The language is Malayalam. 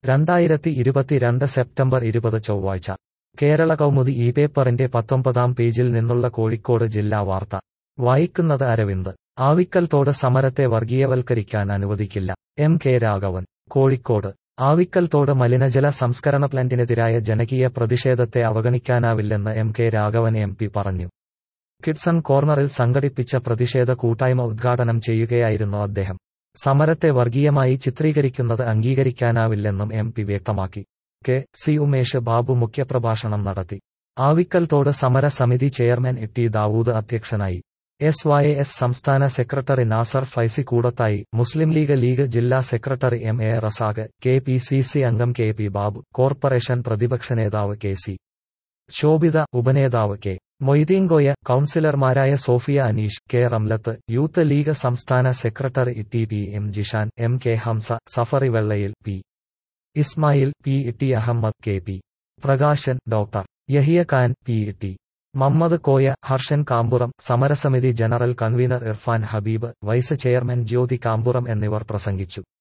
രണ്ടായിരത്തി ഇരുപത്തിരണ്ട് സെപ്റ്റംബർ ഇരുപത് ചൊവ്വാഴ്ച കേരള കൗമുദി ഈ പേപ്പറിന്റെ പത്തൊമ്പതാം പേജിൽ നിന്നുള്ള കോഴിക്കോട് ജില്ലാ വാർത്ത വായിക്കുന്നത് അരവിന്ദ് ആവിക്കൽത്തോട് സമരത്തെ വർഗീയവൽക്കരിക്കാൻ അനുവദിക്കില്ല എം കെ രാഘവൻ കോഴിക്കോട് ആവിക്കൽത്തോട് മലിനജല സംസ്കരണ പ്ലാന്റിനെതിരായ ജനകീയ പ്രതിഷേധത്തെ അവഗണിക്കാനാവില്ലെന്ന് M K Raghavan M P പറഞ്ഞു കിഡ്സൺ കോർണറിൽ സംഘടിപ്പിച്ച പ്രതിഷേധ കൂട്ടായ്മ ഉദ്ഘാടനം ചെയ്യുകയായിരുന്നു അദ്ദേഹം സമരത്തെ വർഗീയമായി ചിത്രീകരിക്കുന്നത് അംഗീകരിക്കാനാവില്ലെന്നും എം പി വ്യക്തമാക്കി കെ സി ഉമേഷ് ബാബു മുഖ്യപ്രഭാഷണം നടത്തി ആവിക്കൽത്തോട് സമര സമിതി ചെയർമാൻ എ ടി ദാവൂദ് അധ്യക്ഷനായി എസ് വൈ എസ് സംസ്ഥാന secretary Nasar Faizy Koodathai Muslim League League ജില്ലാ secretary M A Razak K P C C അംഗം കെ പി ബാബു കോർപ്പറേഷൻ പ്രതിപക്ഷ നേതാവ് കെ സി ശോഭിത ഉപനേതാവ് കെ മൊയ്തീൻകോയ കൌൺസിലർമാരായ Sofia Aneesh K Ramlath Youth League സംസ്ഥാന secretary T P M Jishan M K Hamsa Safari Vellayil P Ismail P T Ahammed K P Prakashan doctor Yahiya Khan P T Mammad Koya Harshan Kampuram സമരസമിതി general convener Irfan Habeeb vice chairman Jyothi Kampuram എന്നിവർ പ്രസംഗിച്ചു